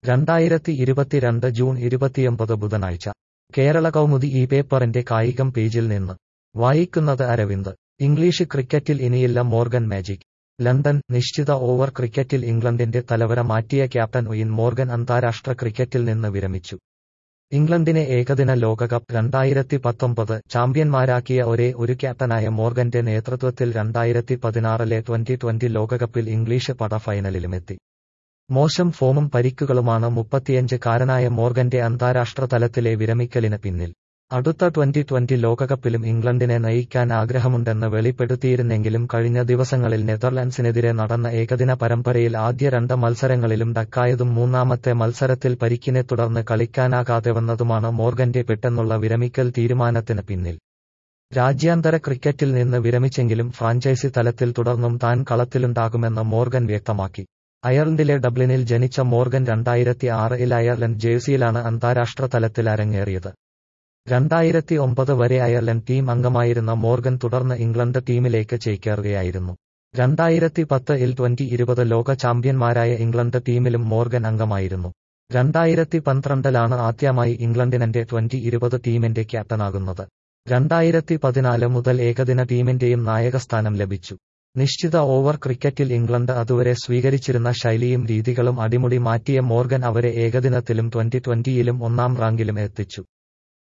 രണ്ടായിരത്തി ഇരുപത്തിരണ്ട് ജൂൺ ഇരുപത്തിയൊമ്പത് ബുധനാഴ്ച കേരള കൗമുദി ഈ പേപ്പറിന്റെ കായികം പേജിൽ നിന്ന് വായിക്കുന്നത് അരവിന്ദ് ഇംഗ്ലീഷ് ക്രിക്കറ്റിൽ ഇനിയില്ല മോർഗൻ മാജിക് ലണ്ടൻ നിശ്ചിത ഓവർ ക്രിക്കറ്റിൽ ഇംഗ്ലണ്ടിന്റെ തലവര മാറ്റിയ ക്യാപ്റ്റൻ ഒയിൻ മോർഗൻ അന്താരാഷ്ട്ര ക്രിക്കറ്റിൽ നിന്ന് വിരമിച്ചു ഇംഗ്ലണ്ടിനെ ഏകദിന ലോകകപ്പ് രണ്ടായിരത്തി പത്തൊമ്പത് ചാമ്പ്യന്മാരാക്കിയ ഒരേ ഒരു ക്യാപ്റ്റനായ മോർഗന്റെ നേതൃത്വത്തിൽ രണ്ടായിരത്തി പതിനാറിലെ ട്വന്റി ട്വന്റി ലോകകപ്പിൽ ഇംഗ്ലീഷ് പട ഫൈനലിലുമെത്തി മോശം ഫോമും പരിക്കുകളുമാണ് മുപ്പത്തിയഞ്ച് കാരനായ മോർഗന്റെ അന്താരാഷ്ട്ര തലത്തിലെ വിരമിക്കലിന് പിന്നിൽ അടുത്ത ട്വന്റി ട്വന്റി ലോകകപ്പിലും ഇംഗ്ലണ്ടിനെ നയിക്കാൻ ആഗ്രഹമുണ്ടെന്ന് വെളിപ്പെടുത്തിയിരുന്നെങ്കിലും കഴിഞ്ഞ ദിവസങ്ങളിൽ നെതർലൻഡ്സിനെതിരെ നടന്ന ഏകദിന പരമ്പരയിൽ ആദ്യ രണ്ട് മത്സരങ്ങളിലും ഡക്കായതും മൂന്നാമത്തെ മത്സരത്തിൽ പരിക്കിനെ തുടർന്ന് കളിക്കാനാകാതെ വന്നതുമാണ് മോർഗന്റെ പെട്ടെന്നുള്ള വിരമിക്കൽ തീരുമാനത്തിന് പിന്നിൽ രാജ്യാന്തര ക്രിക്കറ്റിൽ നിന്ന് വിരമിച്ചെങ്കിലും ഫ്രാഞ്ചൈസി തലത്തിൽ തുടർന്നും താൻ കളത്തിലുണ്ടാകുമെന്ന് മോർഗൻ വ്യക്തമാക്കി അയർലൻഡിലെ ഡബ്ലിനിൽ ജനിച്ച മോർഗൻ രണ്ടായിരത്തി ആറിൽ അയർലൻഡ് ജേഴ്സിയിലാണ് അന്താരാഷ്ട്ര തലത്തിൽ അരങ്ങേറിയത് രണ്ടായിരത്തി ഒമ്പത് വരെ അയർലൻഡ് ടീം അംഗമായിരുന്ന മോർഗൻ തുടർന്ന് ഇംഗ്ലണ്ട് ടീമിലേക്ക് ചേക്കേറുകയായിരുന്നു രണ്ടായിരത്തി പത്ത് ഇൽ ട്വന്റി ഇരുപത് ലോക ചാമ്പ്യന്മാരായ ഇംഗ്ലണ്ട് ടീമിലും മോർഗൻ അംഗമായിരുന്നു രണ്ടായിരത്തി പന്ത്രണ്ടിലാണ് ആദ്യമായി ഇംഗ്ലണ്ടിനെ ട്വന്റി ഇരുപത് ടീമിന്റെ ക്യാപ്റ്റനാകുന്നത് രണ്ടായിരത്തി പതിനാല് മുതൽ ഏകദിന ടീമിന്റെയും നായകസ്ഥാനം ലഭിച്ചു നിശ്ചിത ഓവർ ക്രിക്കറ്റിൽ ഇംഗ്ലണ്ട് അതുവരെ സ്വീകരിച്ചിരുന്ന ശൈലിയും രീതികളും അടിമുടി മാറ്റിയ മോർഗൻ അവരെ ഏകദിനത്തിലും ട്വന്റി ട്വന്റിയിലും ഒന്നാം റാങ്കിലും എത്തിച്ചു